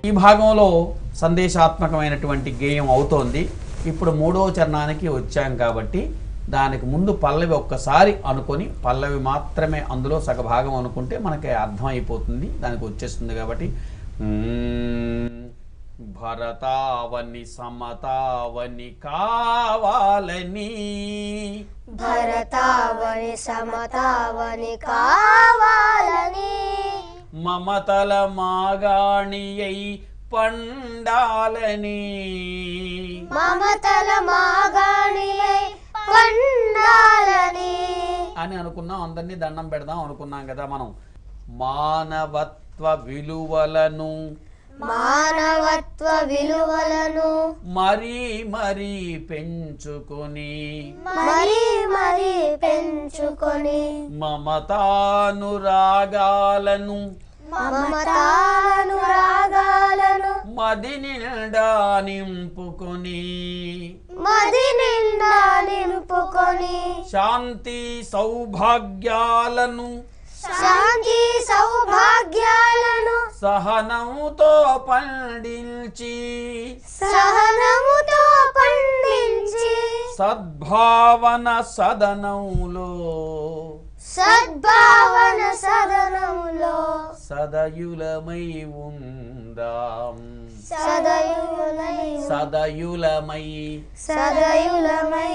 ఈ భాగంలో సందేశాత్మకమైనటువంటి గేయం అవుతోంది ఇప్పుడు మూడవ చరణానికి వచ్చాం కాబట్టి దానికి ముందు పల్లవి ఒక్కసారి అనుకొని పల్లవి మాత్రమే అందులో సగభాగం అనుకుంటే మనకి అర్థమైపోతుంది దానికి వచ్చేస్తుంది కాబట్టి మ్మ్. భరతావని సమతావని కావాలని భరతావని సమతావని కావాలని మమతల మాగాణియై పండాలని మమతల మాగాణియై పండాలని అని అనుకున్నాం అందరినీ దండం పెడదాం అనుకున్నాం కదా మనం మానవత్వ విలువలను మానవత్వ విలువలను మరీ మరీ పెంచుకొని మరీ మరీ పెంచుకొని మమతానురాగాలను మమతాను రాగాలను మది నిండా నింపుకొని మది నిండా నింపుకొని శాంతి సౌభాగ్యాలను శాంతి సౌభాగ్యాలను సహనముతో పండించి సహనముతో పండించి సద్భావన సదనంలో సద్భావన సదనంలో సదయులమై ఉందాం సదయులమై సదయులమై సదయులమై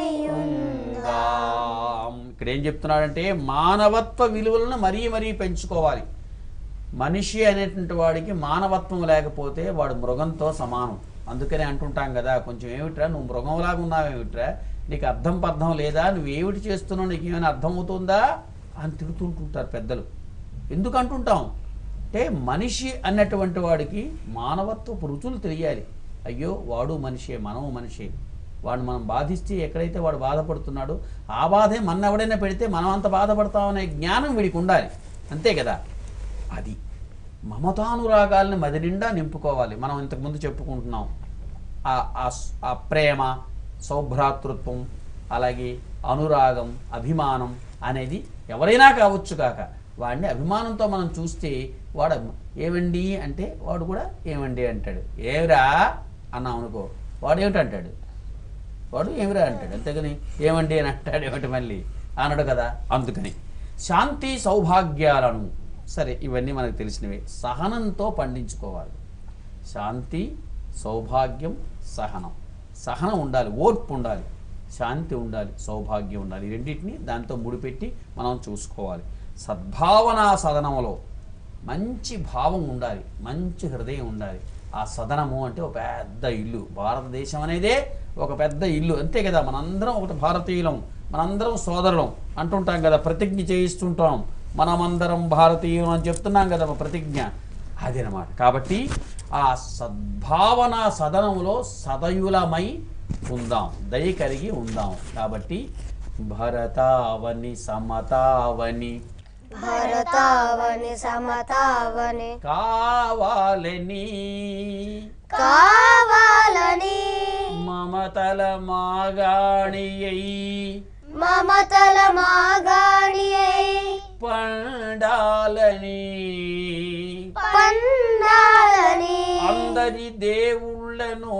ఉందాం ఇక్కడ ఏం చెప్తున్నాడంటే మానవత్వ విలువలను మరీ మరీ పెంచుకోవాలి మనిషి అనేటువంటి వాడికి మానవత్వం లేకపోతే వాడు మృగంతో సమానం అందుకనే అంటుంటాం కదా కొంచెం ఏమిట్రా నువ్వు మృగంలాగా ఉన్నావేమిట్రా నీకు అర్థం పర్థం లేదా నువ్వు ఏమిటి చేస్తున్నావు నీకు ఏమైనా అర్థం అవుతుందా అని తిడుతుంటుంటారు పెద్దలు ఎందుకు అంటుంటాం అంటే మనిషి అన్నటువంటి వాడికి మానవత్వపు రుచులు తెలియాలి అయ్యో వాడు మనిషే మనము మనిషే వాడు మనం బాధిస్తే ఎక్కడైతే వాడు బాధపడుతున్నాడో ఆ బాధే మన ఎవడైనా పెడితే మనం అంత బాధపడతామనే జ్ఞానం వీడికి ఉండాలి అంతే కదా అది మమతానురాగాల్ని మది నిండా నింపుకోవాలి మనం ఇంతకుముందు చెప్పుకుంటున్నాం ఆ ఆ స్- ఆ ప్రేమ సౌభ్రాతృత్వం అలాగే అనురాగం అభిమానం అనేది ఎవరైనా కావచ్చు కాక వాడిని అభిమానంతో మనం చూస్తే వాడు అభి- ఏమండి అంటే వాడు కూడా ఏమండి అంటాడు ఏమిరా అన్నాం అనుకో వాడు ఏమిటి అంటాడు వాడు ఏమిరా అంటాడు అంతేగాని ఏమండి అని అంటాడు ఏమిటి మళ్ళీ అనడు కదా అందుకని శాంతి సౌభాగ్యాలను సరే ఇవన్నీ మనకు తెలిసినవే సహనంతో పండించుకోవాలి శాంతి సౌభాగ్యం సహనం సహనం ఉండాలి ఓర్పు ఉండాలి శాంతి ఉండాలి సౌభాగ్యం ఉండాలి ఈ రెండింటిని దాంతో ముడిపెట్టి మనం చూసుకోవాలి సద్భావనా సదనంలో మంచి భావం ఉండాలి మంచి హృదయం ఉండాలి ఆ సదనము అంటే ఒక పెద్ద ఇల్లు భారతదేశం అనేదే ఒక పెద్ద ఇల్లు అంతే కదా మనందరం ఒకటి భారతీయులం మనందరం సోదరులం అంటుంటాం కదా ప్రతిజ్ఞ చేయిస్తుంటాం మనమందరం భారతీయులం అని చెప్తున్నాం కదా మన ప్రతిజ్ఞ అదనమాట కాబట్టి ఆ సద్భావన సదనంలో సదయులమై ఉందాం దయ కలిగి ఉందాం కాబట్టి భరతావని సమతావని భరతావని సమతావని కావాలని కావాలని మమతల మాగాణియై మమతల మాగాణి పండాలని పండాలని అందరి దేవుళ్ళను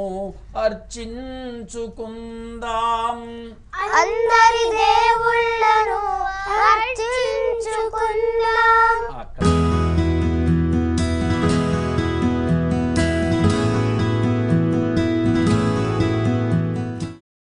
అర్చించుకుందాం అందరి దేవుళ్ళను అర్చించుకుందాం ఆ